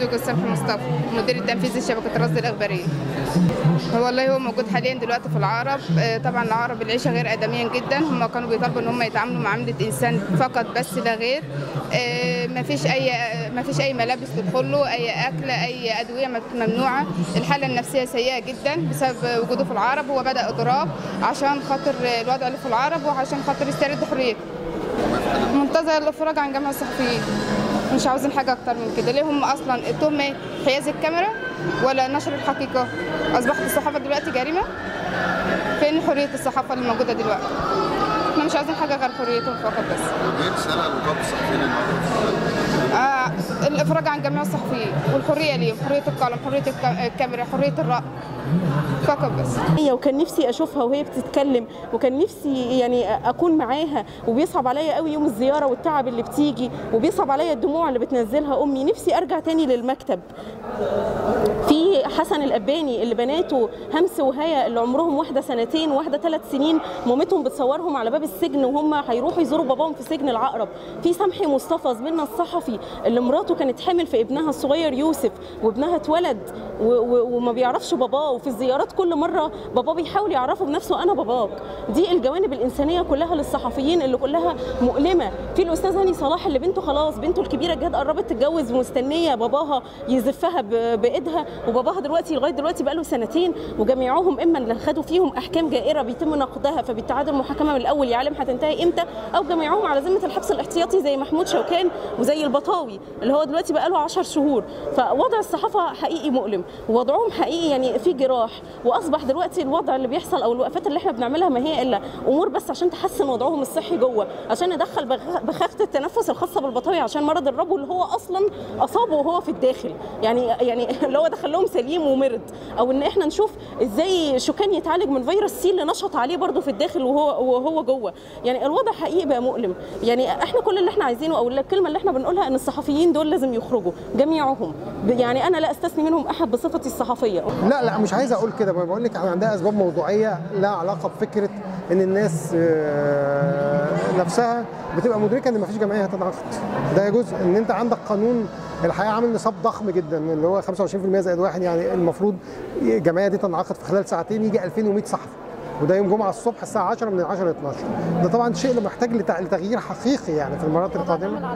دكتور سامح مصطفى مدير التنفيذي لشبكه الرصد الاخباريه والله هو موجود حاليا دلوقتي في العرب آه، طبعا العرب العيشه غير ادميا جدا هم كانوا بيطالبوا ان هم يتعاملوا معامله انسان فقط بس لا غير ما فيش اي ما فيش اي ملابس تدخل له اي اكل اي ادويه ممنوعه الحاله النفسيه سيئه جدا بسبب وجوده في العرب هو بدا اضراب عشان خاطر الوضع اللي في العرب وعشان خاطر يسترد حريته منتظر الافراج عن جميع الصحفيين مش عاوزين حاجه اكتر من كده ليه هم اصلا التهمه حياز الكاميرا ولا نشر الحقيقه اصبحت الصحافه دلوقتي جريمه فين حريه الصحافه اللي موجوده دلوقتي احنا مش عايزين حاجه غير حريتهم فقط بس ايه رساله لنقابه الصحفيين النهارده؟ آه الافراج عن جميع الصحفيين والحريه ليهم حريه القلم حريه الك- الكاميرا حريه الراي فقط بس هي وكان نفسي اشوفها وهي بتتكلم وكان نفسي يعني اكون معاها وبيصعب عليا قوي يوم الزياره والتعب اللي بتيجي وبيصعب عليا الدموع اللي بتنزلها امي نفسي ارجع تاني للمكتب في حسن الاباني اللي بناته همس وهيا اللي عمرهم واحده سنتين واحده ثلاث سنين مامتهم بتصورهم على باب السجن وهم هيروحوا يزوروا باباهم في سجن العقرب في سمحي مصطفى زميلنا الصحفي اللي مراته كانت حامل في ابنها الصغير يوسف وابنها اتولد و- و- وما بيعرفش باباه وفي الزيارات كل مره باباه بيحاول يعرفه بنفسه انا باباك دي الجوانب الانسانيه كلها للصحفيين اللي كلها مؤلمه في الاستاذ هاني صلاح اللي بنته خلاص بنته الكبيره جت قربت تتجوز ومستنيه باباها يزفها ب- بايدها وباباها دلوقتي لغايه دلوقتي بقاله سنتين وجميعهم اما اللي خدوا فيهم احكام جائره بيتم نقدها فبالتعادل المحاكمه من الاول يعلم هتنتهي امتى او جميعهم على ذمه الحبس الاحتياطي زي محمود شوكان وزي البطاوي اللي هو دلوقتي بقاله 10 شهور فوضع الصحافه حقيقي مؤلم ووضعهم حقيقي يعني في جراح واصبح دلوقتي الوضع اللي بيحصل او الوقفات اللي احنا بنعملها ما هي الا امور بس عشان تحسن وضعهم الصحي جوه عشان ندخل بخ- بخاخه التنفس الخاصه بالبطاوي عشان مرض الربو اللي هو اصلا اصابه وهو في الداخل يعني يعني اللي هو دخل لهم سليم ومرض او ان احنا نشوف ازاي شوكان يتعالج من فيروس سي اللي نشط عليه برضه في الداخل وهو وهو جوه يعني الوضع حقيقي بقى مؤلم يعني احنا كل اللي احنا عايزينه او الكلمه اللي احنا بنقولها ان الصحفيين دول لازم يخرجوا جميعهم يعني انا لا استثني منهم احد بصفتي الصحفيه لا لا مش عايز اقول كده بقول لك احنا عندها اسباب موضوعيه لها علاقه بفكره ان الناس آه، نفسها بتبقى مدركه ان مفيش جمعيه هتنعقد ده جزء ان انت عندك قانون الحقيقه عامل نصاب ضخم جدا اللي هو 25% زائد واحد يعني المفروض الجمعيه دي تنعقد في خلال ساعتين يجي 2100 صحفي وده يوم جمعه الصبح الساعه 10 من 10 ل 12 ده طبعا شيء محتاج لتع- لتغيير حقيقي يعني في المرات القادمه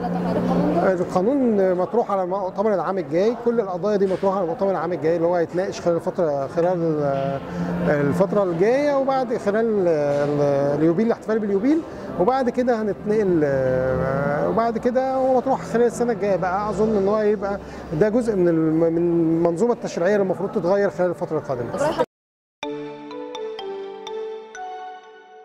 القانون مطروح على المؤتمر العام الجاي كل القضايا دي مطروحه على المؤتمر العام الجاي اللي هو هيتناقش خلال الفتره خلال الفتره الجايه وبعد خلال اليوبيل الاحتفال باليوبيل وبعد كده هنتنقل وبعد كده هو مطروح خلال السنه الجايه بقى اظن ان هو يبقى ده جزء من الم- من المنظومه التشريعيه اللي المفروض تتغير خلال الفتره القادمه